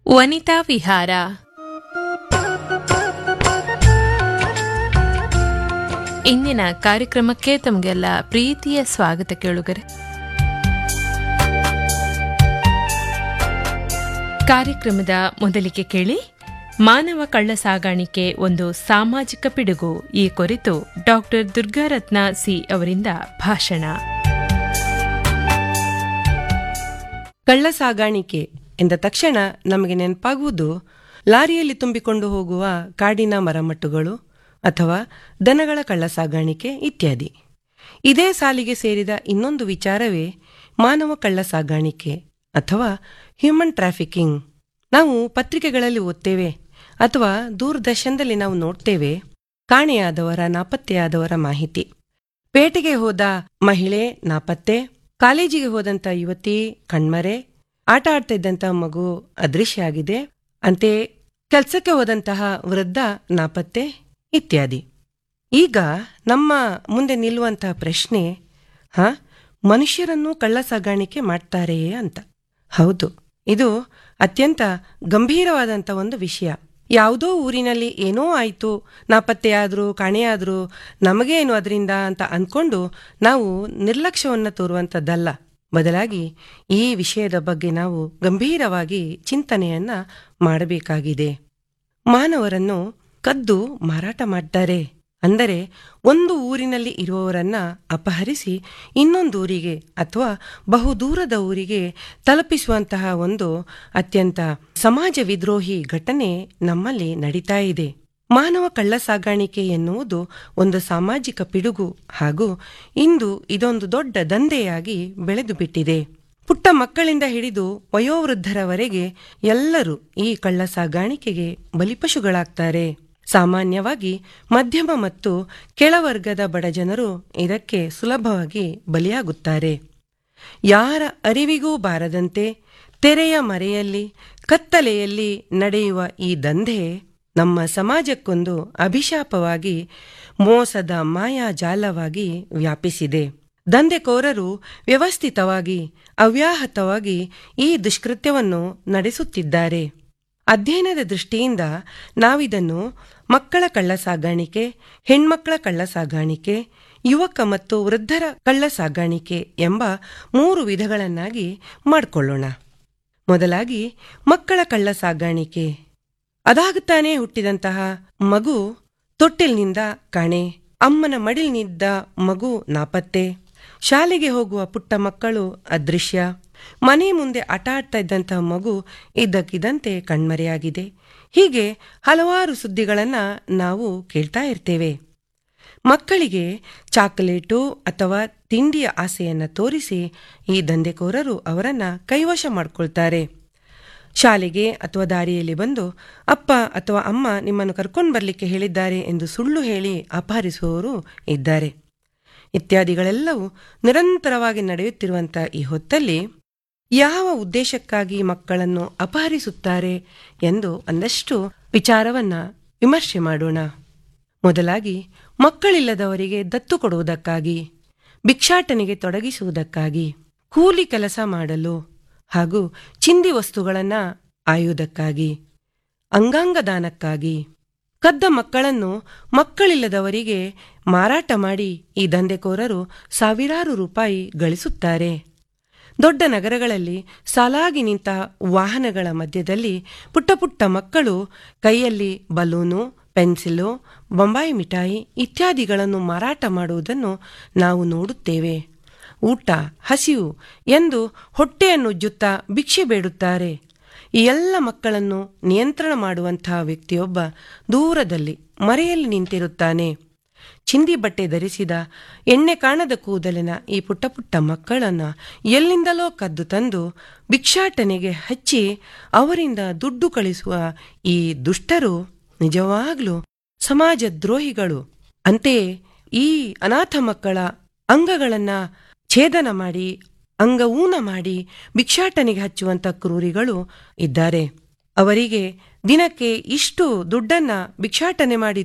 ವನಿತಾ ವಿಹಾರ ಇಂದಿನ ಕಾರ್ಯಕ್ರಮಕ್ಕೆ ತಮಗೆಲ್ಲ ಪ್ರೀತಿಯ ಸ್ವಾಗತ ಕೇಳುಗರೆ ಕಾರ್ಯಕ್ರಮದ ಮೊದಲಿಗೆ ಕೇಳಿ ಮಾನವ ಕಳ್ಳ ಸಾಗಾಣಿಕೆ ಒಂದು ಸಾಮಾಜಿಕ ಪಿಡುಗು ಈ ಕುರಿತು ಡಾಕ್ಟರ್ ದುರ್ಗಾರತ್ನ ಸಿ ಅವರಿಂದ ಭಾಷಣ ಕಳ್ಳ ಸಾಗಾಣಿಕೆ ಎಂದ ತಕ್ಷಣ ನಮಗೆ ನೆನಪಾಗುವುದು ಲಾರಿಯಲ್ಲಿ ತುಂಬಿಕೊಂಡು ಹೋಗುವ ಕಾಡಿನ ಮರಮಟ್ಟುಗಳು ಅಥವಾ ದನಗಳ ಕಳ್ಳ ಸಾಗಾಣಿಕೆ ಇತ್ಯಾದಿ ಇದೇ ಸಾಲಿಗೆ ಸೇರಿದ ಇನ್ನೊಂದು ವಿಚಾರವೇ ಮಾನವ ಕಳ್ಳ ಸಾಗಾಣಿಕೆ ಅಥವಾ ಹ್ಯೂಮನ್ ಟ್ರಾಫಿಕಿಂಗ್ ನಾವು ಪತ್ರಿಕೆಗಳಲ್ಲಿ ಓದ್ತೇವೆ ಅಥವಾ ದೂರದರ್ಶನದಲ್ಲಿ ನಾವು ನೋಡ್ತೇವೆ ಕಾಣೆಯಾದವರ ನಾಪತ್ತೆಯಾದವರ ಮಾಹಿತಿ ಪೇಟೆಗೆ ಹೋದ ಮಹಿಳೆ ನಾಪತ್ತೆ ಕಾಲೇಜಿಗೆ ಹೋದಂತ ಯುವತಿ ಕಣ್ಮರೆ ಆಟ ಆಡ್ತಾ ಇದ್ದಂತ ಮಗು ಅದೃಶ್ಯ ಆಗಿದೆ ಅಂತೆ ಕೆಲಸಕ್ಕೆ ಹೋದಂತಹ ವೃದ್ಧ ನಾಪತ್ತೆ ಇತ್ಯಾದಿ ಈಗ ನಮ್ಮ ಮುಂದೆ ನಿಲ್ಲುವಂತಹ ಪ್ರಶ್ನೆ ಹ ಮನುಷ್ಯರನ್ನು ಕಳ್ಳ ಸಾಗಾಣಿಕೆ ಮಾಡ್ತಾರೆಯೇ ಅಂತ ಹೌದು ಇದು ಅತ್ಯಂತ ಗಂಭೀರವಾದಂಥ ಒಂದು ವಿಷಯ ಯಾವುದೋ ಊರಿನಲ್ಲಿ ಏನೋ ಆಯಿತು ನಾಪತ್ತೆಯಾದರೂ ಕಾಣೆಯಾದರೂ ನಮಗೇನು ಅದರಿಂದ ಅಂತ ಅಂದ್ಕೊಂಡು ನಾವು ನಿರ್ಲಕ್ಷ್ಯವನ್ನು ತೋರುವಂಥದ್ದಲ್ಲ ಬದಲಾಗಿ ಈ ವಿಷಯದ ಬಗ್ಗೆ ನಾವು ಗಂಭೀರವಾಗಿ ಚಿಂತನೆಯನ್ನ ಮಾಡಬೇಕಾಗಿದೆ ಮಾನವರನ್ನು ಕದ್ದು ಮಾರಾಟ ಮಾಡ್ತಾರೆ ಅಂದರೆ ಒಂದು ಊರಿನಲ್ಲಿ ಇರುವವರನ್ನ ಅಪಹರಿಸಿ ಇನ್ನೊಂದು ಊರಿಗೆ ಅಥವಾ ಬಹುದೂರದ ಊರಿಗೆ ತಲುಪಿಸುವಂತಹ ಒಂದು ಅತ್ಯಂತ ಸಮಾಜ ವಿದ್ರೋಹಿ ಘಟನೆ ನಮ್ಮಲ್ಲಿ ನಡೀತಾ ಇದೆ ಮಾನವ ಕಳ್ಳ ಸಾಗಾಣಿಕೆ ಎನ್ನುವುದು ಒಂದು ಸಾಮಾಜಿಕ ಪಿಡುಗು ಹಾಗೂ ಇಂದು ಇದೊಂದು ದೊಡ್ಡ ದಂಧೆಯಾಗಿ ಬೆಳೆದು ಬಿಟ್ಟಿದೆ ಪುಟ್ಟ ಮಕ್ಕಳಿಂದ ಹಿಡಿದು ವಯೋವೃದ್ಧರವರೆಗೆ ಎಲ್ಲರೂ ಈ ಕಳ್ಳ ಸಾಗಾಣಿಕೆಗೆ ಬಲಿಪಶುಗಳಾಗ್ತಾರೆ ಸಾಮಾನ್ಯವಾಗಿ ಮಧ್ಯಮ ಮತ್ತು ಕೆಳವರ್ಗದ ಬಡಜನರು ಇದಕ್ಕೆ ಸುಲಭವಾಗಿ ಬಲಿಯಾಗುತ್ತಾರೆ ಯಾರ ಅರಿವಿಗೂ ಬಾರದಂತೆ ತೆರೆಯ ಮರೆಯಲ್ಲಿ ಕತ್ತಲೆಯಲ್ಲಿ ನಡೆಯುವ ಈ ದಂಧೆ ನಮ್ಮ ಸಮಾಜಕ್ಕೊಂದು ಅಭಿಶಾಪವಾಗಿ ಮೋಸದ ಮಾಯಾಜಾಲವಾಗಿ ವ್ಯಾಪಿಸಿದೆ ದಂಧೆಕೋರರು ವ್ಯವಸ್ಥಿತವಾಗಿ ಅವ್ಯಾಹತವಾಗಿ ಈ ದುಷ್ಕೃತ್ಯವನ್ನು ನಡೆಸುತ್ತಿದ್ದಾರೆ ಅಧ್ಯಯನದ ದೃಷ್ಟಿಯಿಂದ ನಾವಿದನ್ನು ಮಕ್ಕಳ ಕಳ್ಳ ಸಾಗಾಣಿಕೆ ಹೆಣ್ಮಕ್ಕಳ ಕಳ್ಳ ಸಾಗಾಣಿಕೆ ಯುವಕ ಮತ್ತು ವೃದ್ಧರ ಕಳ್ಳ ಸಾಗಾಣಿಕೆ ಎಂಬ ಮೂರು ವಿಧಗಳನ್ನಾಗಿ ಮಾಡಿಕೊಳ್ಳೋಣ ಮೊದಲಾಗಿ ಮಕ್ಕಳ ಕಳ್ಳ ಸಾಗಾಣಿಕೆ ಅದಾಗುತ್ತಾನೆ ಹುಟ್ಟಿದಂತಹ ಮಗು ತೊಟ್ಟಿಲ್ನಿಂದ ಕಾಣೆ ಅಮ್ಮನ ಮಡಿಲ್ನಿದ್ದ ಮಗು ನಾಪತ್ತೆ ಶಾಲೆಗೆ ಹೋಗುವ ಪುಟ್ಟ ಮಕ್ಕಳು ಅದೃಶ್ಯ ಮನೆ ಮುಂದೆ ಆಟ ಆಡ್ತಾ ಇದ್ದಂತಹ ಮಗು ಇದ್ದಕ್ಕಿದ್ದಂತೆ ಕಣ್ಮರೆಯಾಗಿದೆ ಹೀಗೆ ಹಲವಾರು ಸುದ್ದಿಗಳನ್ನ ನಾವು ಕೇಳ್ತಾ ಇರ್ತೇವೆ ಮಕ್ಕಳಿಗೆ ಚಾಕೊಲೇಟು ಅಥವಾ ತಿಂಡಿಯ ಆಸೆಯನ್ನ ತೋರಿಸಿ ಈ ದಂಧೆಕೋರರು ಅವರನ್ನ ಕೈವಶ ಮಾಡ್ಕೊಳ್ತಾರೆ ಶಾಲೆಗೆ ಅಥವಾ ದಾರಿಯಲ್ಲಿ ಬಂದು ಅಪ್ಪ ಅಥವಾ ಅಮ್ಮ ನಿಮ್ಮನ್ನು ಕರ್ಕೊಂಡು ಬರಲಿಕ್ಕೆ ಹೇಳಿದ್ದಾರೆ ಎಂದು ಸುಳ್ಳು ಹೇಳಿ ಅಪಹರಿಸುವವರು ಇದ್ದಾರೆ ಇತ್ಯಾದಿಗಳೆಲ್ಲವೂ ನಿರಂತರವಾಗಿ ನಡೆಯುತ್ತಿರುವಂಥ ಈ ಹೊತ್ತಲ್ಲಿ ಯಾವ ಉದ್ದೇಶಕ್ಕಾಗಿ ಮಕ್ಕಳನ್ನು ಅಪಹರಿಸುತ್ತಾರೆ ಎಂದು ಒಂದಷ್ಟು ವಿಚಾರವನ್ನ ವಿಮರ್ಶೆ ಮಾಡೋಣ ಮೊದಲಾಗಿ ಮಕ್ಕಳಿಲ್ಲದವರಿಗೆ ದತ್ತು ಕೊಡುವುದಕ್ಕಾಗಿ ಭಿಕ್ಷಾಟನೆಗೆ ತೊಡಗಿಸುವುದಕ್ಕಾಗಿ ಕೂಲಿ ಕೆಲಸ ಮಾಡಲು ಹಾಗೂ ಚಿಂದಿ ವಸ್ತುಗಳನ್ನು ಆಯುವುದಕ್ಕಾಗಿ ಅಂಗಾಂಗ ದಾನಕ್ಕಾಗಿ ಕದ್ದ ಮಕ್ಕಳನ್ನು ಮಕ್ಕಳಿಲ್ಲದವರಿಗೆ ಮಾರಾಟ ಮಾಡಿ ಈ ದಂಧೆಕೋರರು ಸಾವಿರಾರು ರೂಪಾಯಿ ಗಳಿಸುತ್ತಾರೆ ದೊಡ್ಡ ನಗರಗಳಲ್ಲಿ ಸಾಲಾಗಿ ನಿಂತ ವಾಹನಗಳ ಮಧ್ಯದಲ್ಲಿ ಪುಟ್ಟ ಪುಟ್ಟ ಮಕ್ಕಳು ಕೈಯಲ್ಲಿ ಬಲೂನು ಪೆನ್ಸಿಲು ಬೊಂಬಾಯಿ ಮಿಠಾಯಿ ಇತ್ಯಾದಿಗಳನ್ನು ಮಾರಾಟ ಮಾಡುವುದನ್ನು ನಾವು ನೋಡುತ್ತೇವೆ ಊಟ ಹಸಿವು ಎಂದು ಹೊಟ್ಟೆಯನ್ನು ಉಜ್ಜುತ್ತಾ ಭಿಕ್ಷೆ ಬೇಡುತ್ತಾರೆ ಈ ಎಲ್ಲ ಮಕ್ಕಳನ್ನು ನಿಯಂತ್ರಣ ಮಾಡುವಂತಹ ವ್ಯಕ್ತಿಯೊಬ್ಬ ದೂರದಲ್ಲಿ ಮರೆಯಲ್ಲಿ ನಿಂತಿರುತ್ತಾನೆ ಚಿಂದಿ ಬಟ್ಟೆ ಧರಿಸಿದ ಎಣ್ಣೆ ಕಾಣದ ಕೂದಲಿನ ಈ ಪುಟ್ಟ ಪುಟ್ಟ ಮಕ್ಕಳನ್ನ ಎಲ್ಲಿಂದಲೋ ಕದ್ದು ತಂದು ಭಿಕ್ಷಾಟನೆಗೆ ಹಚ್ಚಿ ಅವರಿಂದ ದುಡ್ಡು ಕಳಿಸುವ ಈ ದುಷ್ಟರು ನಿಜವಾಗ್ಲೂ ಸಮಾಜ ದ್ರೋಹಿಗಳು ಅಂತೆಯೇ ಈ ಅನಾಥ ಮಕ್ಕಳ ಅಂಗಗಳನ್ನ ಛೇದನ ಮಾಡಿ ಅಂಗಊನ ಮಾಡಿ ಭಿಕ್ಷಾಟನೆಗೆ ಹಚ್ಚುವಂತ ಕ್ರೂರಿಗಳು ಇದ್ದಾರೆ ಅವರಿಗೆ ದಿನಕ್ಕೆ ಇಷ್ಟು ದುಡ್ಡನ್ನ ಭಿಕ್ಷಾಟನೆ ಮಾಡಿ